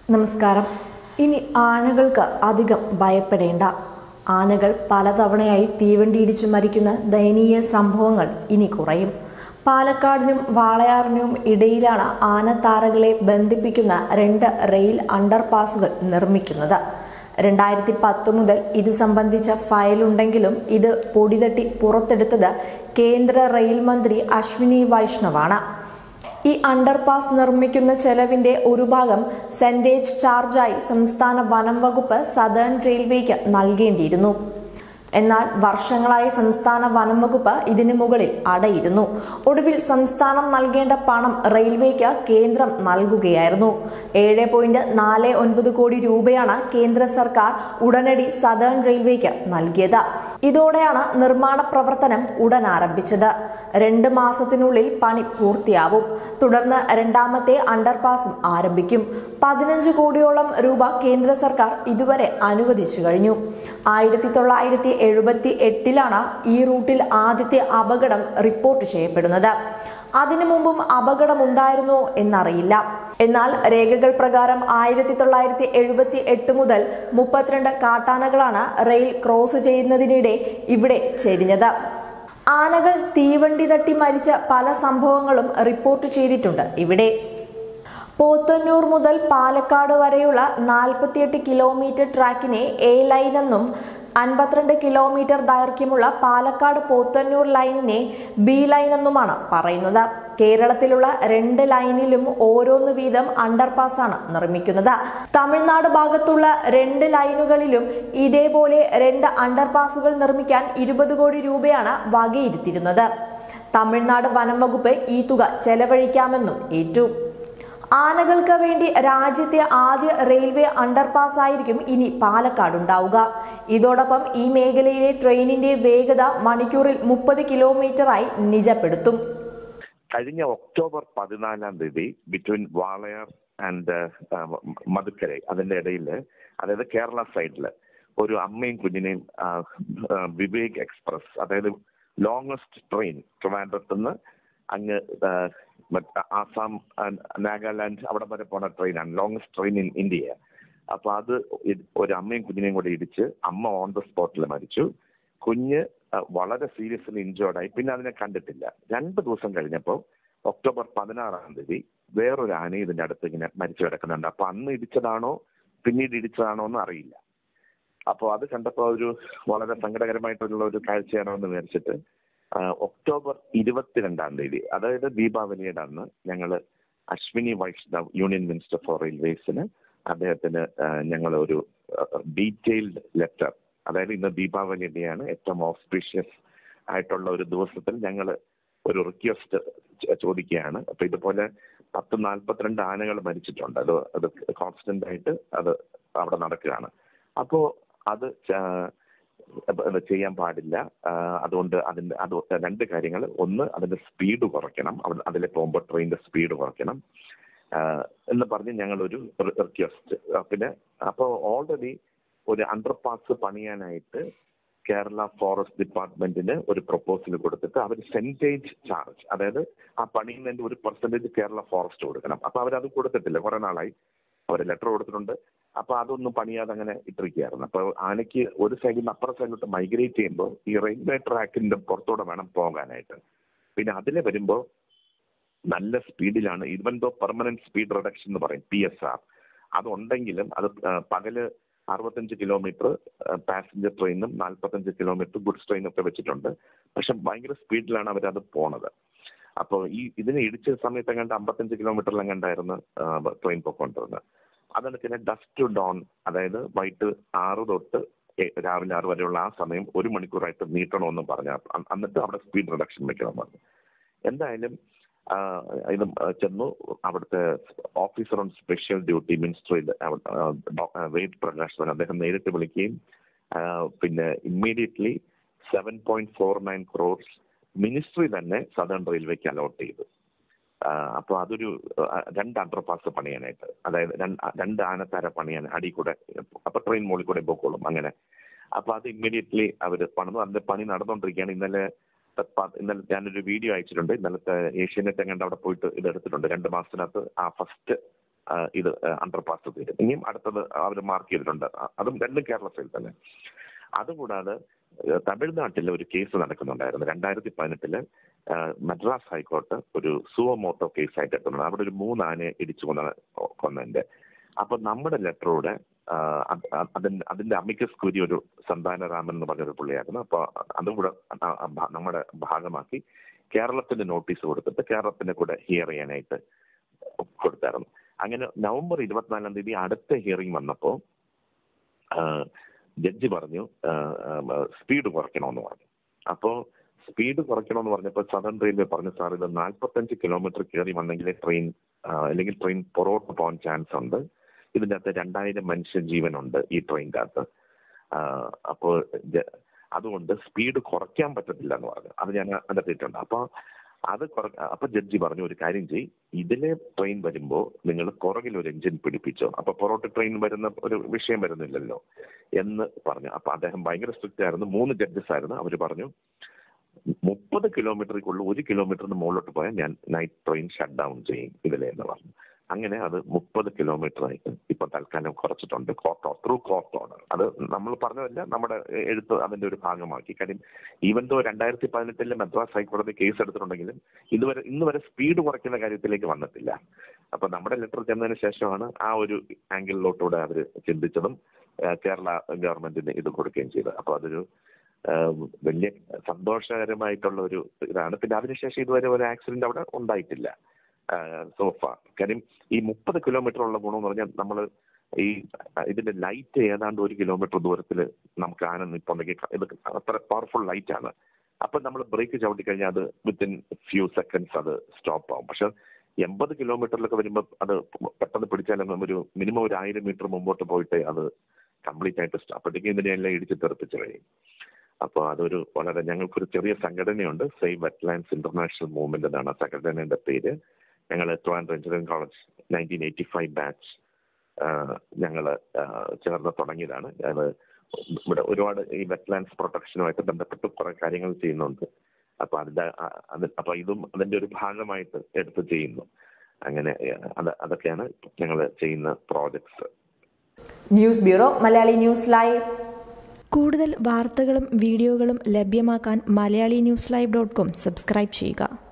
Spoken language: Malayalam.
നമസ്കാരം ഇനി ആനകൾക്ക് അധികം ഭയപ്പെടേണ്ട ആനകൾ പലതവണയായി തീവണ്ടി ഇടിച്ചു മരിക്കുന്ന ദയനീയ സംഭവങ്ങൾ ഇനി കുറയും പാലക്കാടിനും വാളയാറിനും ഇടയിലാണ് ആനത്താറകളെ ബന്ധിപ്പിക്കുന്ന രണ്ട് റെയിൽ അണ്ടർപാസുകൾ നിർമ്മിക്കുന്നത് രണ്ടായിരത്തി പത്ത് മുതൽ ഇതു സംബന്ധിച്ച ഫയലുണ്ടെങ്കിലും ഇത് പൊടിതട്ടി പുറത്തെടുത്തത് കേന്ദ്ര റെയിൽ മന്ത്രി അശ്വിനി വൈഷ്ണവാണ് ഈ അണ്ടർപാസ് നിർമ്മിക്കുന്ന ചെലവിന്റെ ഒരു ഭാഗം സെന്റേജ് ചാർജായി സംസ്ഥാന വനം വകുപ്പ് സദേൺ റെയിൽവേക്ക് നൽകേണ്ടിയിരുന്നു എന്നാൽ വർഷങ്ങളായി സംസ്ഥാന വനം വകുപ്പ് ഇതിനു മുകളിൽ അടയിരുന്നു ഒടുവിൽ സംസ്ഥാനം നൽകേണ്ട പണം റെയിൽവേക്ക് കേന്ദ്രം നൽകുകയായിരുന്നു ഏഴ് പോയിന്റ് നാല് ഒൻപത് കോടി രൂപയാണ് കേന്ദ്ര സർക്കാർ ഉടനടി സദേൺ റെയിൽവേക്ക് നൽകിയത് ഇതോടെയാണ് നിർമ്മാണ പ്രവർത്തനം ഉടൻ ആരംഭിച്ചത് രണ്ട് മാസത്തിനുള്ളിൽ പണി പൂർത്തിയാവും തുടർന്ന് രണ്ടാമത്തെ അണ്ടർപാസും ആരംഭിക്കും പതിനഞ്ച് കോടിയോളം രൂപ കേന്ദ്ര സർക്കാർ ഇതുവരെ അനുവദിച്ചു കഴിഞ്ഞു ആയിരത്തി തൊള്ളായിരത്തി എഴുപത്തി എട്ടിലാണ് ഈ റൂട്ടിൽ ആദ്യത്തെ അപകടം റിപ്പോർട്ട് ചെയ്യപ്പെടുന്നത് അതിനു മുമ്പും അപകടമുണ്ടായിരുന്നോ എന്നറിയില്ല എന്നാൽ രേഖകൾ പ്രകാരം ആയിരത്തി തൊള്ളായിരത്തി എഴുപത്തി എട്ട് മുതൽ മുപ്പത്തിരണ്ട് കാട്ടാനകളാണ് റെയിൽ ക്രോസ് ചെയ്യുന്നതിനിടെ ഇവിടെ ചെരിഞ്ഞത് ആനകൾ തീവണ്ടി തട്ടി മരിച്ച പല സംഭവങ്ങളും റിപ്പോർട്ട് ചെയ്തിട്ടുണ്ട് ഇവിടെ പോത്തന്നൂർ മുതൽ പാലക്കാട് വരെയുള്ള നാൽപ്പത്തിയെട്ട് കിലോമീറ്റർ ട്രാക്കിനെ എ ലൈൻ എന്നും അൻപത്തിരണ്ട് കിലോമീറ്റർ ദൈർഘ്യമുള്ള പാലക്കാട് പോത്തന്നൂർ ലൈനിനെ ബി ലൈൻ എന്നുമാണ് പറയുന്നത് കേരളത്തിലുള്ള രണ്ട് ലൈനിലും ഓരോന്ന് വീതം അണ്ടർപാസാണ് നിർമ്മിക്കുന്നത് തമിഴ്നാട് ഭാഗത്തുള്ള രണ്ട് ലൈനുകളിലും ഇതേപോലെ രണ്ട് അണ്ടർപാസുകൾ നിർമ്മിക്കാൻ ഇരുപത് കോടി രൂപയാണ് വകയിരുത്തിയിരുന്നത് തമിഴ്നാട് വനം വകുപ്പ് ഈ തുക ചെലവഴിക്കാമെന്നും ഏറ്റു ആനകൾക്ക് വേണ്ടി രാജ്യത്തെ ആദ്യ റെയിൽവേ അണ്ടർപാസ് ആയിരിക്കും ഇനി പാലക്കാട് ഉണ്ടാവുക ഇതോടൊപ്പം ഈ മേഖലയിലെ ട്രെയിനിന്റെ വേഗത മണിക്കൂറിൽ മുപ്പത് കിലോമീറ്ററായി നിജപ്പെടുത്തും കഴിഞ്ഞ ഒക്ടോബർ പതിനാലാം തീയതി ബിറ്റ്വീൻ വാളയാർ ആൻഡ് മധുക്കരൈ അതിന്റെ ഇടയിൽ അതായത് കേരള സൈഡിൽ ഒരു അമ്മയും കുഞ്ഞിനെയും ആ, ആ, വിവേക് എക്സ്പ്രസ് അതായത് ലോങ്സ്റ്റ് ട്രെയിൻ ട്രിവാൻഡ്രത്ത് നിന്ന് അങ്ങ് ആ, മറ്റ് ആസാം ആൻഡ് നാഗാലാൻഡ് അവിടെ വരെ പോണ ട്രെയിനാണ് ലോങ്സ്റ്റ് ട്രെയിൻ ഇൻ ഇന്ത്യ അപ്പൊ അത് ഇ- ഒരു അമ്മയും കുഞ്ഞിനെയും കൂടെ ഇടിച്ച് അമ്മ ഓൺ ദ സ്പോട്ടിൽ മരിച്ചു കുഞ്ഞ് ആ, വളരെ സീരിയസ്ലി ഇഞ്ചേർഡ് ആയി പിന്നെ അതിനെ കണ്ടിട്ടില്ല രണ്ട് ദിവസം കഴിഞ്ഞപ്പോൾ ഒക്ടോബർ പതിനാറാം തീയതി വേറൊരു ആന ഇതിന്റെ അടുത്ത് ഇങ്ങനെ മരിച്ചു കിടക്കുന്നുണ്ട് അപ്പൊ അന്ന് ഇടിച്ചതാണോ പിന്നീട് ഇടിച്ചതാണോ എന്ന് അറിയില്ല അപ്പോൾ അത് കണ്ടപ്പോൾ ഒരു വളരെ സങ്കടകരമായിട്ടുള്ള ഒരു കാഴ്ചയാണോ എന്ന് വിചാരിച്ചിട്ട് ആ, ഒക്ടോബർ ഇരുപത്തിരണ്ടാം തീയതി അതായത് ദീപാവലിയുടെ അന്ന് ഞങ്ങൾ Ashwini Vaishnaw union minister for റെയിൽവേസിന് അദ്ദേഹത്തിന് ഞങ്ങൾ ഒരു ഡീറ്റെയിൽഡ് ലെറ്റർ അതായത് ഇന്ന് ദീപാവലിയുടെയാണ് ഏറ്റവും ഓസ്പീഷ്യസ് ആയിട്ടുള്ള ഒരു ദിവസത്തിൽ ഞങ്ങൾ ഒരു റിക്വസ്റ്റ് ചോദിക്കുകയാണ് അപ്പൊ ഇതുപോലെ പത്ത് നാൽപ്പത്തിരണ്ട് ആനകൾ മരിച്ചിട്ടുണ്ട് അത് അത് കോൺസ്റ്റന്റ് ആയിട്ട് അത് അവിടെ നടക്കുകയാണ് അപ്പോ അത് ച- അത് ചെയ്യാൻ പാടില്ല ആ, അതുകൊണ്ട് അതിന്റെ അത് രണ്ട് കാര്യങ്ങൾ ഒന്ന് അതിന്റെ സ്പീഡ് കുറയ്ക്കണം അവിടെ അതിലെ പോകുമ്പോൾ ട്രെയിനിന്റെ സ്പീഡ് കുറയ്ക്കണം ആ, എന്ന് പറഞ്ഞ് ഞങ്ങളൊരു റിക്വസ്റ്റ് പിന്നെ അപ്പോൾ ഓൾറെഡി ഒരു അണ്ടർപാസ് പണിയാനായിട്ട് കേരള ഫോറസ്റ്റ് ഡിപ്പാർട്ട്മെന്റിന് ഒരു പ്രപ്പോസൽ കൊടുത്തിട്ട് അവർ സെന്റേജ് ചാർജ് അതായത് ആ പണിയുന്നതിന്റെ ഒരു പെർസെന്റേജ് കേരള ഫോറസ്റ്റ് കൊടുക്കണം അപ്പൊ അവരത് കൊടുത്തിട്ടില്ല കുറെ നാളായി അവർ ലെറ്റർ കൊടുത്തിട്ടുണ്ട് അപ്പൊ അതൊന്നും പണിയാതെ അങ്ങനെ ഇട്ടിരിക്കുകയായിരുന്നു അപ്പൊ ആനയ്ക്ക് ഒരു സൈഡിൽ നിന്ന് അപ്പുറ സൈഡിലോട്ട് മൈഗ്രേറ്റ് ചെയ്യുമ്പോൾ ഈ റെയിൽവേ ട്രാക്കിന്റെ പുറത്തൂടെ വേണം പോകാനായിട്ട് പിന്നെ അതിൽ വരുമ്പോൾ നല്ല സ്പീഡിലാണ് even though permanent speed reduction എന്ന് പറയും പി എസ് ആർ അതുണ്ടെങ്കിലും അത് ആ, പകല് അറുപത്തഞ്ച് കിലോമീറ്റർ പാസഞ്ചർ ട്രെയിനും നാൽപ്പത്തഞ്ച് കിലോമീറ്റർ ഗുഡ്സ് ട്രെയിനും ഒക്കെ വെച്ചിട്ടുണ്ട് പക്ഷെ ഭയങ്കര സ്പീഡിലാണ് അവരത് പോണത് അപ്പോൾ ഈ ഇതിന് ഇടിച്ച സമയത്ത് എങ്ങാണ്ട് അമ്പത്തഞ്ച് കിലോമീറ്ററിൽ എങ്ങാണ്ടായിരുന്നു ട്രെയിൻ പൊക്കോണ്ടിരുന്നത് അതാണ് പിന്നെ ഡസ്റ്റ് ടു ഡോൺ അതായത് വൈകിട്ട് ആറ് തൊട്ട് എ- രാവിലെ ആറ് വരെയുള്ള ആ സമയം ഒരു മണിക്കൂറായിട്ട് നീട്ടണമെന്നും പറഞ്ഞു അ- എന്നിട്ട് അവിടെ സ്പീഡ് റിഡക്ഷൻ വെക്കണം പറഞ്ഞു എന്തായാലും ആ, ഇത് ചെന്നു അവിടുത്തെ ഓഫീസർ ഓൺ സ്പെഷ്യൽ ഡ്യൂട്ടി മിനിസ്ട്രിയിൽ വേദ് പ്രകാശ് അദ്ദേഹം നേരിട്ട് വിളിക്കുകയും ആ, പിന്നെ immediately seven point four nine crores ministry തന്നെ സദേൺ റെയിൽവേക്ക് അലോട്ട് ചെയ്തു അപ്പോൾ അതൊരു ആ, രണ്ട് അണ്ടർപാസ് പണിയാനായിട്ട് അതായത് രണ്ട് രണ്ട് ആനത്താര പണിയാൻ അടി കൂടെ അപ്പൊ ട്രെയിൻ മുകളിൽ കൂടെ പൊക്കോളും അങ്ങനെ അപ്പൊ അത് ഇമ്മീഡിയറ്റ്ലി അവർ പണിതു അതിന്റെ പണി നടന്നുകൊണ്ടിരിക്കുകയാണ് ഇന്നലെ പ- ഇന്നലെ ഞാനൊരു വീഡിയോ അയച്ചിട്ടുണ്ട് ഇന്നലത്തെ ഏഷ്യാനെറ്റ് എങ്ങാണ്ട് അവിടെ പോയിട്ട് ഇത് എടുത്തിട്ടുണ്ട് രണ്ട് മാസത്തിനകത്ത് ആ ഫസ്റ്റ് ആ, ഇത് അണ്ടർപാസ് തീരും ഇനിയും അടുത്തത് അവർ മാർക്ക് ചെയ്തിട്ടുണ്ട് അ- അതും രണ്ടും കേരള സൈഡിൽ തന്നെ അതുകൂടാതെ ഏഹ്, തമിഴ്നാട്ടിൽ ഒരു കേസ് നടക്കുന്നുണ്ടായിരുന്നു രണ്ടായിരത്തി പതിനെട്ടില് മദ്രാസ് ഹൈക്കോർട്ട് ഒരു സുവമോട്ടോ കേസ് ആയിട്ട് എത്തുന്നത് അവിടെ ഒരു മൂന്ന് ആനയെ ഇടിച്ചു കൊന്ന കൊന്നതിന്റെ അപ്പൊ നമ്മുടെ ലെറ്ററോടെ അതിന്റെ അതിന്റെ അമിക്കസ് കുരി ഒരു സന്താനരാമൻ എന്ന് പറഞ്ഞൊരു പുള്ളിയായിരുന്നു അപ്പൊ അതും കൂടെ ആ- ആ ഭാ- നമ്മുടെ ഭാഗമാക്കി കേരളത്തിന്റെ നോട്ടീസ് കൊടുത്തിട്ട് കേരളത്തിന്റെ കൂടെ ഹിയർ ചെയ്യാനായിട്ട് കൊടുത്തായിരുന്നു അങ്ങനെ നവംബർ ഇരുപത്തിനാലാം തീയതി അടുത്ത ഹിയറിംഗ് വന്നപ്പോ ജഡ്ജി പറഞ്ഞു സ്പീഡ് കുറയ്ക്കണമെന്ന് പറഞ്ഞു അപ്പോ സ്പീഡ് കുറയ്ക്കണമെന്ന് പറഞ്ഞപ്പോൾ സദൺ റെയിൽവേ പറഞ്ഞു സാർ ഇത് നാൽപ്പത്തഞ്ച് കിലോമീറ്റർ കയറി വന്നെങ്കിലേ ട്രെയിൻ അല്ലെങ്കിൽ ട്രെയിൻ പുറകോട്ട് പോകാൻ ചാൻസ് ഉണ്ട് ഇതിന്റെ അകത്ത് രണ്ടായിരം മനുഷ്യ ജീവനുണ്ട് ഈ ട്രെയിനിന്റെ അകത്ത് അപ്പോൾ അതുകൊണ്ട് സ്പീഡ് കുറയ്ക്കാൻ പറ്റത്തില്ല എന്ന് പറഞ്ഞു അത് ഞാൻ കണ്ടെത്തിയിട്ടുണ്ട് അപ്പോൾ അത് കുറ അപ്പൊ ജഡ്ജി പറഞ്ഞു ഒരു കാര്യം ചെയ് ഇതിലെ ട്രെയിൻ വരുമ്പോൾ നിങ്ങൾ പുറകിൽ ഒരു എഞ്ചിൻ പിടിപ്പിച്ചോ അപ്പൊ പുറകോട്ട് ട്രെയിൻ വരുന്ന ഒരു വിഷയം വരുന്നില്ലല്ലോ എന്ന് പറഞ്ഞു അപ്പൊ അദ്ദേഹം ഭയങ്കര സ്ട്രിക്റ്റ് ആയിരുന്നു മൂന്ന് ജഡ്ജസ് ആയിരുന്നു അവർ പറഞ്ഞു മുപ്പത് കിലോമീറ്ററിക്കുള്ള ഒരു കിലോമീറ്ററിന് മുകളിലോട്ട് പോയാൽ ഞാൻ നൈറ്റ് ട്രെയിൻ ഷട്ട് ഡൗൺ ചെയ്യും ഇതിലെ എന്ന് പറഞ്ഞു അങ്ങനെ അത് മുപ്പത് കിലോമീറ്റർ ആയിട്ട് ഇപ്പൊ തൽക്കാലം കുറച്ചിട്ടുണ്ട് കോർട്ട് ത്രൂ കോർട്ട് ഓർഡർ അത് നമ്മൾ പറഞ്ഞതല്ല നമ്മുടെ എഴുത്ത് അതിന്റെ ഒരു ഭാഗമാക്കി കാര്യം ഈവൻ ദോ രണ്ടായിരത്തി പതിനെട്ടിലെ മദ്രാസ് ഹൈക്കോടതി കേസ് എടുത്തിട്ടുണ്ടെങ്കിലും ഇതുവരെ ഇന്ന് വരെ സ്പീഡ് കുറയ്ക്കുന്ന കാര്യത്തിലേക്ക് വന്നിട്ടില്ല അപ്പൊ നമ്മുടെ ലെറ്റർ ചെന്നതിന് ശേഷമാണ് ആ ഒരു ആംഗിളിലോട്ടൂടെ അവർ ചിന്തിച്ചതും ഏഹ് കേരള ഗവൺമെന്റിന് ഇത് കൊടുക്കുകയും ചെയ്തത് അപ്പൊ അതൊരു ഏഹ് വലിയ സന്തോഷകരമായിട്ടുള്ള ഒരു ഇതാണ് പിന്നെ അതിനുശേഷം ഇതുവരെ ഒരു ആക്സിഡന്റ് അവിടെ ഉണ്ടായിട്ടില്ല സോഫ കാര്യം ഈ മുപ്പത് കിലോമീറ്റർ ഉള്ള ഗുണം എന്ന് പറഞ്ഞാൽ നമ്മൾ ഈ ഇതിന്റെ ലൈറ്റ് ഏതാണ്ട് ഒരു കിലോമീറ്റർ ദൂരത്തിൽ നമുക്ക് ആന നിൽപ്പുണ്ടെങ്കിൽ ഇത് അത്ര പവർഫുൾ ലൈറ്റ് ആണ് അപ്പൊ നമ്മൾ ബ്രേക്ക് ചവിട്ടി കഴിഞ്ഞാൽ അത് വിത്തിൻ ഫ്യൂ സെക്കൻഡ്സ് അത് സ്റ്റോപ്പ് ആവും പക്ഷെ എൺപത് കിലോമീറ്ററിലൊക്കെ വരുമ്പോൾ അത് പെട്ടെന്ന് പിടിച്ചാൽ ഒരു മിനിമം ഒരു ആയിരം മീറ്റർ മുമ്പോട്ട് പോയിട്ട് അത് കംപ്ലീറ്റ് ആയിട്ട് stop. അപ്പോഴത്തേക്കും ഇതിനെല്ലാം ഇടിച്ച് തെറിപ്പിച്ച് കഴിയും അപ്പോൾ അതൊരു വളരെ ഞങ്ങൾക്കൊരു ചെറിയ സംഘടനയുണ്ട് സേവ് വെറ്റ്ലാൻഡ്സ് ഇന്റർനാഷണൽ മൂവ്മെന്റ് എന്നാണ് ആ സംഘടനയുടെ പേര് ഞങ്ങൾ Trivandrum engineering college nineteen eighty five batch ഞങ്ങൾ ചേർന്ന് തുടങ്ങിയതാണ് അത് ഇവിടെ ഒരുപാട് ഈ വെറ്റ്ലാൻഡ്സ് പ്രൊട്ടക്ഷനുമായിട്ട് ബന്ധപ്പെട്ട് കുറെ കാര്യങ്ങൾ ചെയ്യുന്നുണ്ട് അപ്പൊ അതിന്റെ ആ- അത് അപ്പൊ ഇതും അതിന്റെ ഒരു ഭാഗമായിട്ട് എടുത്ത് ചെയ്യുന്നു അങ്ങനെ ഏഹ്, അത് അതൊക്കെയാണ് ഞങ്ങൾ ചെയ്യുന്ന projects news bureau Malayali news live കൂടുതൽ വാർത്തകളും വീഡിയോകളും ലഭ്യമാക്കാൻ Malayali news live dot com subscribe ചെയ്യുക